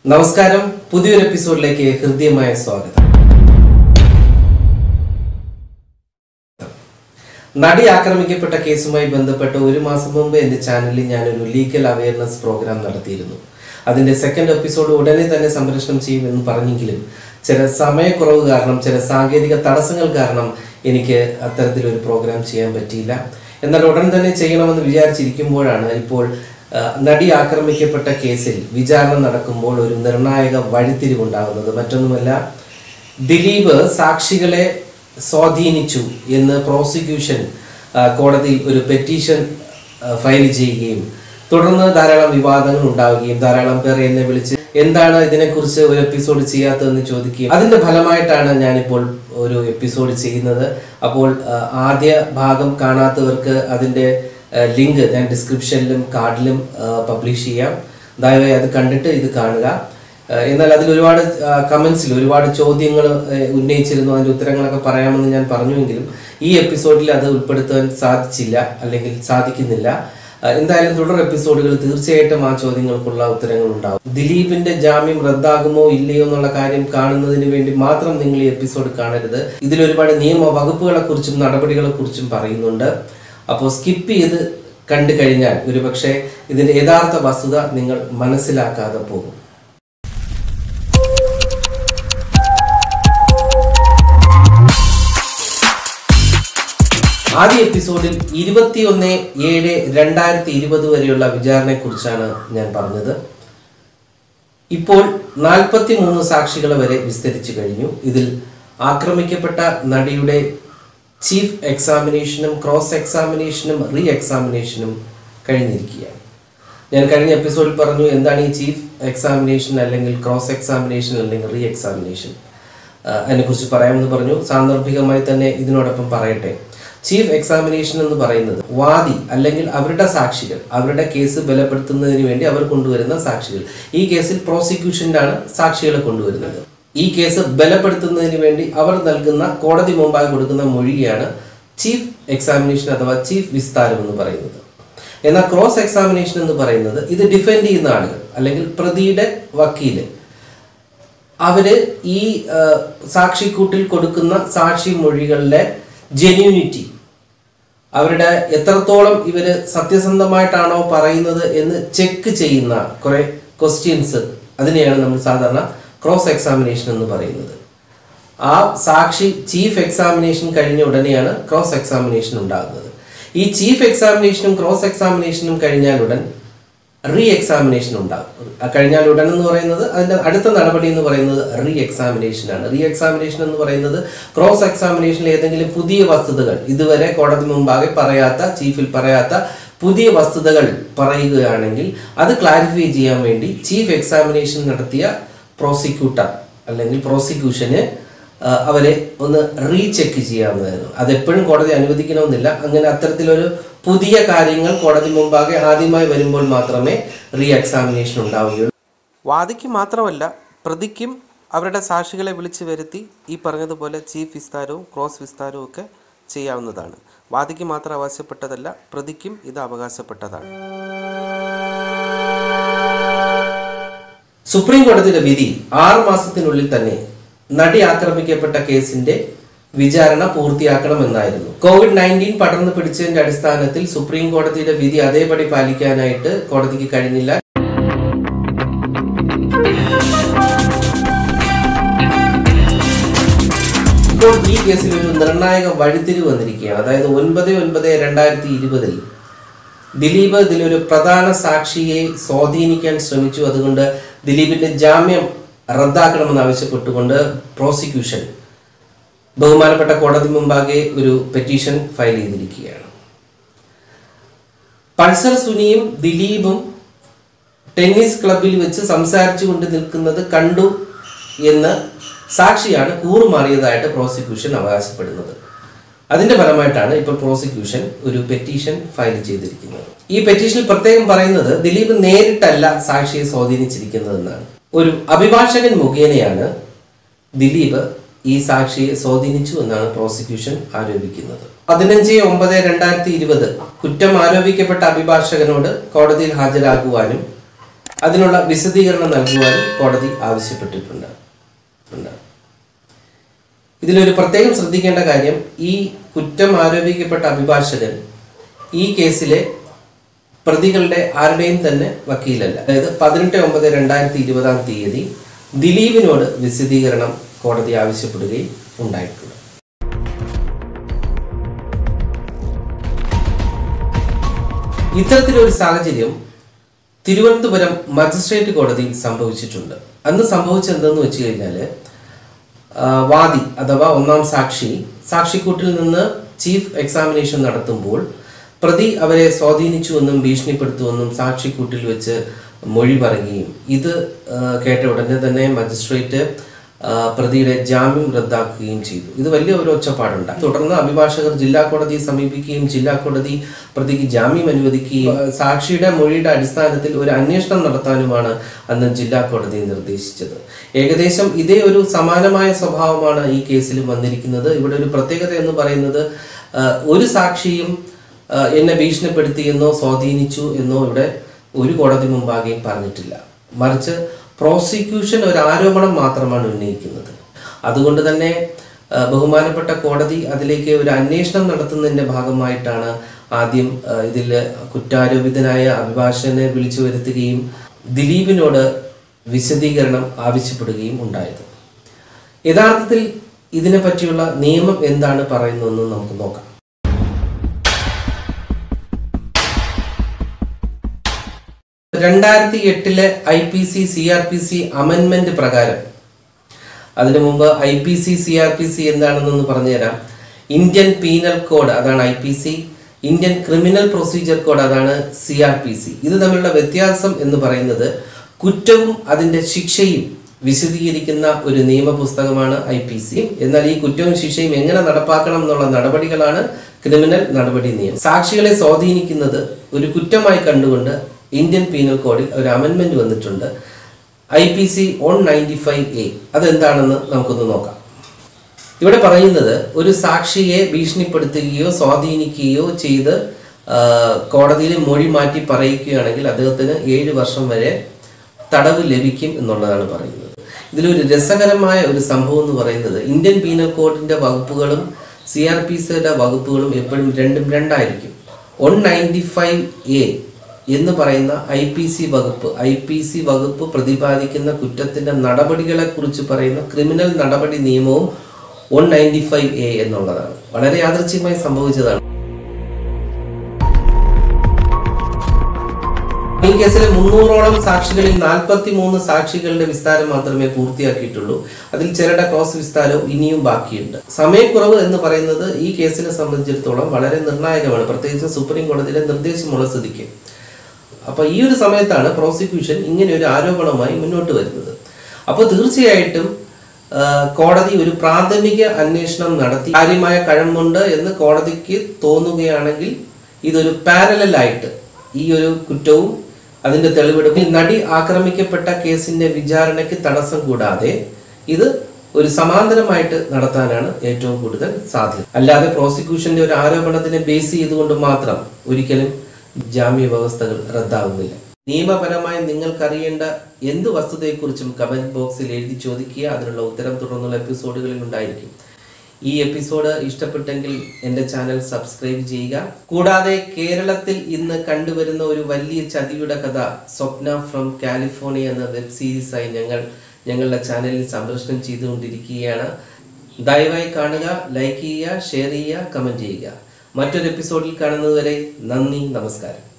നമസ്കാരം പുതിയൊരു എപ്പിസോഡിലേക്ക് ഹൃദ്യമായ സ്വാഗതം നടി ആക്രമിക്കപ്പെട്ട കേസുമായി ബന്ധപ്പെട്ട് ഒരു മാസം മുമ്പ് എൻ്റെ ചാനലിൽ ഞാനൊരു ലീഗൽ അവയർനെസ് പ്രോഗ്രാം നടത്തിയിരുന്നു അതിൻ്റെ സെക്കൻഡ് എപ്പിസോഡ് ഉടനെ തന്നെ സംപ്രേഷണം ചെയ്യുമെന്ന് പറഞ്ഞെങ്കിലും ചില സമയക്കുറവ് കാരണം ചില സാങ്കേതിക തടസ്സങ്ങൾ കാരണം എനിക്ക് അത്തരത്തിലൊരു പ്രോഗ്രാം ചെയ്യാൻ പറ്റിയില്ല എന്നാൽ ഉടൻ തന്നെ ചെയ്യണമെന്ന് വിചാരിച്ചിരിക്കുമ്പോഴാണ് ഇപ്പോൾ ആ, നടി ആക്രമിക്കപ്പെട്ട കേസിൽ വിചാരണ നടക്കുമ്പോൾ ഒരു നിർണായക വഴിത്തിരിവുണ്ടാകുന്നത് മറ്റൊന്നുമല്ല ദിലീപ് സാക്ഷികളെ സ്വാധീനിച്ചു എന്ന് പ്രോസിക്യൂഷൻ ആ, കോടതിയിൽ ഒരു പെറ്റീഷൻ ആ, ഫയൽ ചെയ്യുകയും തുടർന്ന് ധാരാളം വിവാദങ്ങൾ ഉണ്ടാവുകയും ധാരാളം പേർ എന്നെ വിളിച്ച് എന്താണ് ഇതിനെക്കുറിച്ച് ഒരു എപ്പിസോഡ് ചെയ്യാത്തതെന്ന് ചോദിക്കുകയും അതിന്റെ ഫലമായിട്ടാണ് ഞാനിപ്പോൾ ഒരു എപ്പിസോഡ് ചെയ്യുന്നത് അപ്പോൾ ആ, ആദ്യ ഭാഗം കാണാത്തവർക്ക് അതിന്റെ ലിങ്ക് ഞാൻ ഡിസ്ക്രിപ്ഷനിലും കാർഡിലും പബ്ലിഷ് ചെയ്യാം ദയവായി അത് കണ്ടിട്ട് ഇത് കാണുക ആ, എന്നാൽ അതിൽ ഒരുപാട് കമന്റ്സിൽ ഒരുപാട് ചോദ്യങ്ങൾ ഉന്നയിച്ചിരുന്നു അതിന്റെ ഉത്തരങ്ങളൊക്കെ പറയാമെന്ന് ഞാൻ പറഞ്ഞുവെങ്കിലും ഈ എപ്പിസോഡിൽ അത് ഉൾപ്പെടുത്താൻ സാധിച്ചില്ല അല്ലെങ്കിൽ സാധിക്കുന്നില്ല ആ, എന്തായാലും തുടർ എപ്പിസോഡുകൾ തീർച്ചയായിട്ടും ആ ചോദ്യങ്ങൾക്കുള്ള ഉത്തരങ്ങൾ ഉണ്ടാവും ദിലീപിന്റെ ജാമ്യം റദ്ദാകുമോ ഇല്ലയോ എന്നുള്ള കാര്യം കാണുന്നതിന് വേണ്ടി മാത്രം നിങ്ങൾ ഈ എപ്പിസോഡ് കാണരുത് ഇതിൽ ഒരുപാട് നിയമ വകുപ്പുകളെ കുറിച്ചും നടപടികളെ കുറിച്ചും പറയുന്നുണ്ട് അപ്പോൾ സ്കിപ്പ് ചെയ്ത് കണ്ടു കഴിഞ്ഞാൽ ഒരുപക്ഷെ ഇതിന്റെ യഥാർത്ഥ വസ്തുത നിങ്ങൾ മനസ്സിലാക്കാതെ പോകും ആദ്യ എപ്പിസോഡിൽ ഇരുപത്തിയൊന്ന് ഏഴ് രണ്ടായിരത്തി ഇരുപത് വരെയുള്ള വിചാരണയെക്കുറിച്ചാണ് ഞാൻ പറഞ്ഞത് ഇപ്പോൾ നാൽപ്പത്തി മൂന്ന് സാക്ഷികളെ വരെ വിസ്തരിച്ചു കഴിഞ്ഞു ഇതിൽ ആക്രമിക്കപ്പെട്ട നടിയുടെ ചീഫ് എക്സാമിനേഷനും ക്രോസ് എക്സാമിനേഷനും റീ എക്സാമിനേഷനും കഴിഞ്ഞിരിക്കുകയാണ് ഞാൻ കഴിഞ്ഞ എപ്പിസോഡിൽ പറഞ്ഞു എന്താണ് ഈ ചീഫ് എക്സാമിനേഷൻ അല്ലെങ്കിൽ ക്രോസ് എക്സാമിനേഷൻ അല്ലെങ്കിൽ റീ എക്സാമിനേഷൻ അതിനെക്കുറിച്ച് പറയാമെന്ന് പറഞ്ഞു സാന്ദർഭികമായി തന്നെ ഇതിനോടൊപ്പം പറയട്ടെ ചീഫ് എക്സാമിനേഷൻ എന്ന് പറയുന്നത് വാദി അല്ലെങ്കിൽ അവരുടെ സാക്ഷികൾ അവരുടെ കേസ് ബലപ്പെടുത്തുന്നതിന് വേണ്ടി അവർ കൊണ്ടുവരുന്ന സാക്ഷികൾ ഈ കേസിൽ പ്രോസിക്യൂഷനാണ് സാക്ഷികളെ കൊണ്ടുവരുന്നത് ഈ കേസ് ബലപ്പെടുത്തുന്നതിന് വേണ്ടി അവർ നൽകുന്ന കോടതി മുമ്പായി കൊടുക്കുന്ന മൊഴിയാണ് ചീഫ് എക്സാമിനേഷൻ അഥവാ ചീഫ് വിസ്താരം എന്ന് പറയുന്നത് എന്നാൽ ക്രോസ് എക്സാമിനേഷൻ എന്ന് പറയുന്നത് ഇത് ഡിഫെൻഡ് ചെയ്യുന്ന ആളുകൾ അല്ലെങ്കിൽ പ്രതിയുടെ വക്കീല് അവര് ഈ ആ, സാക്ഷിക്കൂട്ടിൽ കൊടുക്കുന്ന സാക്ഷി മൊഴികളിലെ ജെന്യൂനിറ്റി അവരുടെ എത്രത്തോളം ഇവര് സത്യസന്ധമായിട്ടാണോ പറയുന്നത് എന്ന് ചെക്ക് ചെയ്യുന്ന കുറെ ക്വസ്റ്റ്യൻസ് അതിനെയാണ് നമ്മൾ സാധാരണ ക്രോസ് എക്സാമിനേഷൻ എന്ന് പറയുന്നത് ആ സാക്ഷി ചീഫ് എക്സാമിനേഷൻ കഴിഞ്ഞ ഉടനെയാണ് ക്രോസ് എക്സാമിനേഷൻ ഉണ്ടാകുന്നത് ഈ ചീഫ് എക്സാമിനേഷനും ക്രോസ് എക്സാമിനേഷനും കഴിഞ്ഞാൽ ഉടൻ റീ എക്സാമിനേഷൻ ഉണ്ടാകും ആ കഴിഞ്ഞാൽ ഉടൻ എന്ന് പറയുന്നത് അതിന്റെ അടുത്ത നടപടി എന്ന് പറയുന്നത് റീ എക്സാമിനേഷൻ ആണ് റീ എക്സാമിനേഷൻ എന്ന് പറയുന്നത് ക്രോസ് എക്സാമിനേഷനിൽ ഏതെങ്കിലും പുതിയ വസ്തുതകൾ ഇതുവരെ കോടതി മുമ്പാകെ പറയാത്ത ചീഫിൽ പറയാത്ത പുതിയ വസ്തുതകൾ പറയുകയാണെങ്കിൽ അത് ക്ലാരിഫൈ ചെയ്യാൻ വേണ്ടി ചീഫ് എക്സാമിനേഷൻ നടത്തിയ പ്രോസിക്യൂട്ടർ അല്ലെങ്കിൽ പ്രോസിക്യൂഷന് ആ, അവരെ ഒന്ന് റീചെക്ക് ചെയ്യാവുന്നതായിരുന്നു അതെപ്പോഴും കോടതി അനുവദിക്കണമെന്നില്ല അങ്ങനെ അത്തരത്തിലൊരു പുതിയ കാര്യങ്ങൾ കോടതി മുമ്പാകെ ആദ്യമായി വരുമ്പോൾ മാത്രമേ റീ എക്സാമിനേഷൻ ഉണ്ടാവുകയുള്ളൂ വാദിക്ക് മാത്രമല്ല പ്രതിക്കും അവരുടെ സാക്ഷികളെ വിളിച്ചു വരുത്തി ഈ പറഞ്ഞതുപോലെ ചീഫ് വിസ്താരവും ക്രോസ് വിസ്താരവും ഒക്കെ ചെയ്യാവുന്നതാണ് വാദിക്ക് മാത്രം അവകാശപ്പെട്ടതല്ല പ്രതിക്കും ഇത് അവകാശപ്പെട്ടതാണ് സുപ്രീം കോടതിയുടെ വിധി ആറ് മാസത്തിനുള്ളിൽ തന്നെ നടി ആക്രമിക്കപ്പെട്ട കേസിന്റെ വിചാരണ പൂർത്തിയാക്കണമെന്നായിരുന്നു കോവിഡ് നയൻറ്റീൻ പടർന്നു പിടിച്ചതിന്റെ അടിസ്ഥാനത്തിൽ സുപ്രീം കോടതിയുടെ വിധി അതേപടി പാലിക്കാനായിട്ട് കോടതിക്ക് കഴിഞ്ഞില്ല ഇപ്പോൾ ഈ കേസിൽ ഒരു നിർണായക വഴിത്തിരിവ് വന്നിരിക്കുകയാണ് അതായത് ഒൻപത് ഒൻപത് രണ്ടായിരത്തി ഇരുപതിൽ ദിലീപ് ഇതിലൊരു പ്രധാന സാക്ഷിയെ സ്വാധീനിക്കാൻ ശ്രമിച്ചു അതുകൊണ്ട് ദിലീപിന്റെ ജാമ്യം റദ്ദാക്കണമെന്ന് ആവശ്യപ്പെട്ടുകൊണ്ട് പ്രോസിക്യൂഷൻ ബഹുമാനപ്പെട്ട കോടതി മുമ്പാകെ ഒരു പെറ്റീഷൻ ഫയൽ ചെയ്തിരിക്കുകയാണ് പൾസർ സുനിയും ദിലീപും ടെന്നീസ് ക്ലബിൽ വെച്ച് സംസാരിച്ചു കൊണ്ട് നിൽക്കുന്നത് കണ്ടു എന്ന് സാക്ഷിയാണ് കൂറുമാറിയതായിട്ട് പ്രോസിക്യൂഷൻ അവകാശപ്പെടുന്നത് അതിന്റെ ഫലമായിട്ടാണ് ഇപ്പോൾ പ്രോസിക്യൂഷൻ ഒരു പെറ്റീഷൻ ഫയൽ ചെയ്തിരിക്കുന്നത് ഈ പെറ്റീഷനിൽ പ്രത്യേകം പറയുന്നത് ദിലീപ് നേരിട്ടല്ല സാക്ഷിയെ സ്വാധീനിച്ചിരിക്കുന്നതെന്നാണ് ഒരു അഭിഭാഷകൻ മുഖേനയാണ് ദിലീപ് ഈ സാക്ഷിയെ സ്വാധീനിച്ചു എന്നാണ് പ്രോസിക്യൂഷൻ ആരോപിക്കുന്നത് പതിനഞ്ച് ഒമ്പത് രണ്ടായിരത്തി ഇരുപത് കുറ്റം ആരോപിക്കപ്പെട്ട അഭിഭാഷകനോട് കോടതിയിൽ ഹാജരാകുവാനും അതിനുള്ള വിശദീകരണം നൽകുവാനും കോടതി ആവശ്യപ്പെട്ടിട്ടുണ്ട് ഉണ്ട്. ഇതിലൊരു പ്രത്യേകം ശ്രദ്ധിക്കേണ്ട കാര്യം ഈ കുറ്റം ആരോപിക്കപ്പെട്ട അഭിഭാഷകൻ ഈ കേസിലെ പ്രതികളുടെ ആരുടെയും തന്നെ വക്കീലല്ല അതായത് പതിനെട്ട് ഒമ്പത് രണ്ടായിരത്തി ഇരുപതാം തീയതി ദിലീപിനോട് വിശദീകരണം കോടതി ആവശ്യപ്പെടുകയും ഉണ്ടായിട്ടുണ്ട് ഇത്തരത്തിലൊരു സാഹചര്യം തിരുവനന്തപുരം മജിസ്ട്രേറ്റ് കോടതിയിൽ സംഭവിച്ചിട്ടുണ്ട് അന്ന് സംഭവിച്ചത് എന്തെന്ന് വെച്ച് കഴിഞ്ഞാൽ വാദി അഥവാ ഒന്നാം സാക്ഷി സാക്ഷിക്കൂട്ടിൽ നിന്ന് ചീഫ് എക്സാമിനേഷൻ നടത്തുമ്പോൾ പ്രതി അവരെ സ്വാധീനിച്ചുവെന്നും ഭീഷണിപ്പെടുത്തുമെന്നും സാക്ഷിക്കൂട്ടിൽ വെച്ച് മൊഴി പറയുകയും ഇത് ആ, കേട്ട ഉടനെ തന്നെ മജിസ്ട്രേറ്റ് ആ, പ്രതിയുടെ ജാമ്യം റദ്ദാക്കുകയും ചെയ്തു ഇത് വലിയ ഒരു ഒച്ചപ്പാടുണ്ടായി തുടർന്ന് അഭിഭാഷകർ ജില്ലാ കോടതിയെ സമീപിക്കുകയും ജില്ലാ കോടതി പ്രതിക്ക് ജാമ്യം അനുവദിക്കുകയും ആ, സാക്ഷിയുടെ മൊഴിയുടെ അടിസ്ഥാനത്തിൽ ഒരു അന്വേഷണം നടത്താനുമാണ് അന്ന് ജില്ലാ കോടതി നിർദ്ദേശിച്ചത് ഏകദേശം ഇതേ ഒരു സമാനമായ സ്വഭാവമാണ് ഈ കേസിലും വന്നിരിക്കുന്നത് ഇവിടെ ഒരു പ്രത്യേകത എന്ന് പറയുന്നത് ആ, ഒരു സാക്ഷിയും ആ, എന്നെ ഭീഷണിപ്പെടുത്തിയെന്നോ സ്വാധീനിച്ചു എന്നോ ഇവിടെ ഒരു കോടതി മുമ്പാകെയും പറഞ്ഞിട്ടില്ല മറിച്ച് പ്രോസിക്യൂഷൻ ഒരു ആരോപണം മാത്രമാണ് ഉന്നയിക്കുന്നത് അതുകൊണ്ട് തന്നെ ആ, ബഹുമാനപ്പെട്ട കോടതി അതിലേക്ക് ഒരു അന്വേഷണം നടത്തുന്നതിൻ്റെ ഭാഗമായിട്ടാണ് ആദ്യം ഇതിൽ കുറ്റാരോപിതനായ അഭിഭാഷകനെ വിളിച്ചു വരുത്തുകയും ദിലീപിനോട് വിശദീകരണം ആവശ്യപ്പെടുകയും ഉണ്ടായത് യഥാർത്ഥത്തിൽ ഇതിനെ പറ്റിയുള്ള നിയമം എന്താണ് പറയുന്നതെന്ന് നമുക്ക് നോക്കാം രണ്ടായിരത്തി എട്ടിലെ I P C C R P C അമെൻമെന്റ് പ്രകാരം അതിനു മുമ്പ് I P C C R P C എന്താണെന്നൊന്ന് പറഞ്ഞുതരാം ഇന്ത്യൻ പീനൽ കോഡ് അതാണ് I P C Indian criminal procedure code അതാണ് സി ആർ പി സി ഇത് തമ്മിലുള്ള വ്യത്യാസം എന്ന് പറയുന്നത് കുറ്റവും അതിന്റെ ശിക്ഷയും വിശദീകരിക്കുന്ന ഒരു നിയമപുസ്തകമാണ് ഐ പി സി എന്നാൽ ഈ കുറ്റവും ശിക്ഷയും എങ്ങനെ നടപ്പാക്കണം എന്നുള്ള നടപടികളാണ് ക്രിമിനൽ നടപടി നിയമം സാക്ഷികളെ സ്വാധീനിക്കുന്നത് ഒരു കുറ്റമായി കണ്ടുകൊണ്ട് ഇന്ത്യൻ പീനൽ കോഡിൽ ഒരു അമെൻമെന്റ് വന്നിട്ടുണ്ട് I P C one ninety five A അതെന്താണെന്ന് നമുക്കൊന്ന് നോക്കാം ഇവിടെ പറയുന്നത് ഒരു സാക്ഷിയെ ഭീഷണിപ്പെടുത്തുകയോ സ്വാധീനിക്കുകയോ ചെയ്ത് ആ, കോടതിയിൽ മൊഴി മാറ്റി പറയിക്കുകയാണെങ്കിൽ അദ്ദേഹത്തിന് ഏഴ് വർഷം വരെ തടവ് ലഭിക്കും എന്നുള്ളതാണ് പറയുന്നത് ഇതിലൊരു രസകരമായ ഒരു സംഭവം എന്ന് പറയുന്നത് ഇന്ത്യൻ പീനൽ കോഡിന്റെ വകുപ്പുകളും സി ആർ പി സിയുടെ വകുപ്പുകളും എപ്പോഴും രണ്ടും രണ്ടായിരിക്കും വൺ നയൻറ്റി ഫൈവ് എ എന്ന് പറയുന്ന ഐ പി സി വകുപ്പ് ഐ പി സി വകുപ്പ് പ്രതിപാദിക്കുന്ന കുറ്റത്തിന്റെ നടപടികളെ കുറിച്ച് പറയുന്ന ക്രിമിനൽ നടപടി നിയമവും വൺ നയൻറ്റി ഫൈവ് എ എന്നുള്ളതാണ് വളരെ യാദൃച്ഛികമായി സംഭവിച്ചതാണ് ഈ കേസിലെ മുന്നൂറോളം സാക്ഷികളിൽ നാൽപ്പത്തി മൂന്ന് സാക്ഷികളുടെ വിസ്താരം മാത്രമേ പൂർത്തിയാക്കിയിട്ടുള്ളൂ അതിൽ ചിലരുടെ ക്രോസ് വിസ്താരവും ഇനിയും ബാക്കിയുണ്ട് സമയക്കുറവ് എന്ന് പറയുന്നത് ഈ കേസിനെ സംബന്ധിച്ചിടത്തോളം വളരെ നിർണായകമാണ് പ്രത്യേകിച്ച് സുപ്രീം കോടതിയിലെ നിർദ്ദേശമുള്ള സ്ഥിതിക്ക് അപ്പൊ ഈ ഒരു സമയത്താണ് പ്രോസിക്യൂഷൻ ഇങ്ങനെ ഒരു ആരോപണവുമായി മുന്നോട്ട് വരുന്നത് അപ്പോൾ തീർച്ചയായിട്ടും ആ, കോടതി ഒരു പ്രാഥമിക അന്വേഷണം നടത്തി കാര്യമായ കഴമ്പുണ്ട് എന്ന് കോടതിക്ക് തോന്നുകയാണെങ്കിൽ ഇതൊരു പാരലായിട്ട് ഈ ഒരു കുറ്റവും അതിന്റെ തെളിവെടുപ്പിൽ നടി ആക്രമിക്കപ്പെട്ട കേസിന്റെ വിചാരണയ്ക്ക് തടസ്സം കൂടാതെ ഇത് ഒരു സമാന്തരമായിട്ട് നടത്താനാണ് ഏറ്റവും കൂടുതൽ സാധ്യത അല്ലാതെ പ്രോസിക്യൂഷന്റെ ഒരു ആരോപണത്തിനെ ബേസ് ചെയ്തുകൊണ്ട് മാത്രം ഒരിക്കലും ജാമ്യ വ്യവസ്ഥകൾ റദ്ദാവുന്നില്ല നിയമപരമായി നിങ്ങൾക്കറിയേണ്ട എന്ത് വസ്തുതയെക്കുറിച്ചും കമന്റ് ബോക്സിൽ എഴുതി ചോദിക്കുക അതിനുള്ള ഉത്തരം തുടർന്നുള്ള എപ്പിസോഡുകളിൽ ഉണ്ടായിരിക്കും ഈ എപ്പിസോഡ് ഇഷ്ടപ്പെട്ടെങ്കിൽ എൻ്റെ ചാനൽ സബ്സ്ക്രൈബ് ചെയ്യുക കൂടാതെ കേരളത്തിൽ ഇന്ന് കണ്ടുവരുന്ന ഒരു വലിയ ചതിയുടെ കഥ സ്വപ്ന ഫ്രം കാലിഫോർണിയ എന്ന വെബ് സീരീസായി ഞങ്ങൾ ഞങ്ങളുടെ ചാനലിൽ സംപ്രേഷണം ചെയ്തുകൊണ്ടിരിക്കുകയാണ് ദയവായി കാണുക ലൈക്ക് ചെയ്യുക ഷെയർ ചെയ്യുക കമൻറ്റ് ചെയ്യുക മറ്റൊരു എപ്പിസോഡിൽ കാണുന്നതുവരെ നന്ദി നമസ്കാരം